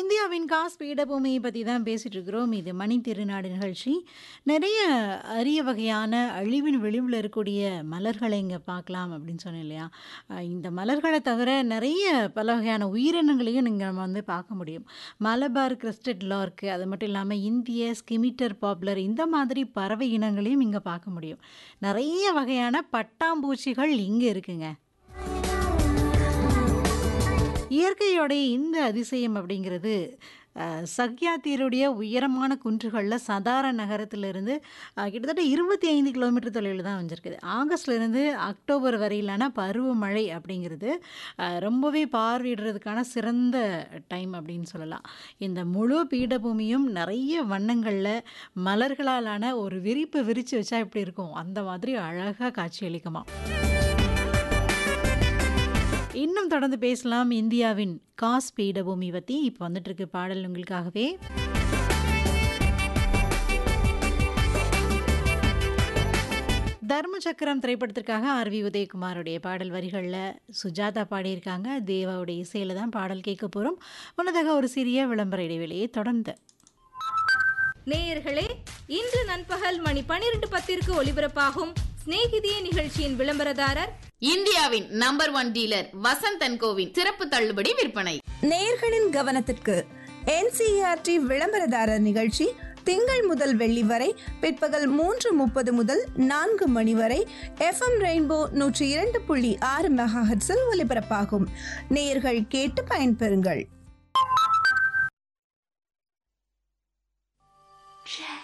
இந்தியாவின் காஸ் பீடபூமியை பற்றி தான் பேசிகிட்டு இருக்கிறோம் இது மணி திருநாடு நிகழ்ச்சி நிறைய அரிய வகையான அழிவின் விளிம்பில் இருக்கக்கூடிய மலர்களை இங்கே பார்க்கலாம் அப்படின்னு சொன்னேன் இல்லையா அஹ் இந்த மலர்களை தவிர நிறைய பல வகையான உயிரினங்களையும் நீங்கள் நம்ம வந்து பார்க்க முடியும் மலபார் கிறிஸ்டட் லார்க்கு அது மட்டும் இல்லாமல் இந்திய ஸ்கிமிட்டர் பாப்புலர் இந்த மாதிரி பறவை இனங்களையும் இங்கே பார்க்க முடியும் நிறைய வகையான பட்டாம்பூச்சிகள் இங்கே இருக்குங்க இயற்கையோடைய இந்த அதிசயம் அப்படிங்கிறது அஹ், சக்யாத்தீருடைய உயரமான குன்றுகளில் சதார நகரத்திலிருந்து அஹ், கிட்டத்தட்ட இருபத்தி ஐந்து கிலோமீட்டர் தொலைவில் தான் வந்திருக்குது ஆகஸ்ட்லேருந்து அக்டோபர் வரையிலான பருவமழை அப்படிங்கிறது அஹ், ரொம்பவே பார்வையிடுறதுக்கான சிறந்த டைம் அப்படின்னு சொல்லலாம் இந்த முழு பீடபூமியும் நிறைய வண்ணங்களில் மலர்களாலான ஒரு விரிப்பு விரித்து வச்சா எப்படி இருக்கும் அந்த மாதிரி அழகாக காட்சியளிக்குமா இன்னும் தொடர்ந்து பேசலாம் இந்தியாவின் காஸ் பீடபூமி பற்றி இப்போ வந்துட்டு இருக்கு பாடல் உங்களுக்காகவே தர்ம சக்கரம் திரைப்படத்திற்காக ஆர் வி உதயகுமாருடைய பாடல் வரிகளில் சுஜாதா பாடியிருக்காங்க தேவாவுடைய இசையில் தான் பாடல் கேட்க போகிறோம் முன்னதாக ஒரு சிறிய விளம்பர இடைவெளியை தொடர்ந்து நேயர்களே இன்று நண்பகல் மணி பனிரெண்டு பத்திற்கு ஒலிபரப்பாகும் சிநேகிதியே நிகழ்ச்சியின் விளம்பரதாரர் இந்தியாவின் நம்பர் ஒன் டீலர் வசந்தன் கோவின் சிறப்பு தள்ளுபடி விற்பனை நேயர்களின் கவனத்திற்கு என்சிஆர்டி விளம்பரதாரர் நிகழ்ச்சி திங்கள் முதல் வெள்ளி வரை பிற்பகல் மூன்று முப்பது முதல் நான்கு மணி வரை எஃப்எம் ரெயின்போ நூற்றி இரண்டு புள்ளி ஆறு மெகாஹெட்ஸில் ஒலிபரப்பாகும் நேயர்கள் கேட்டு பயன்பெறுங்கள்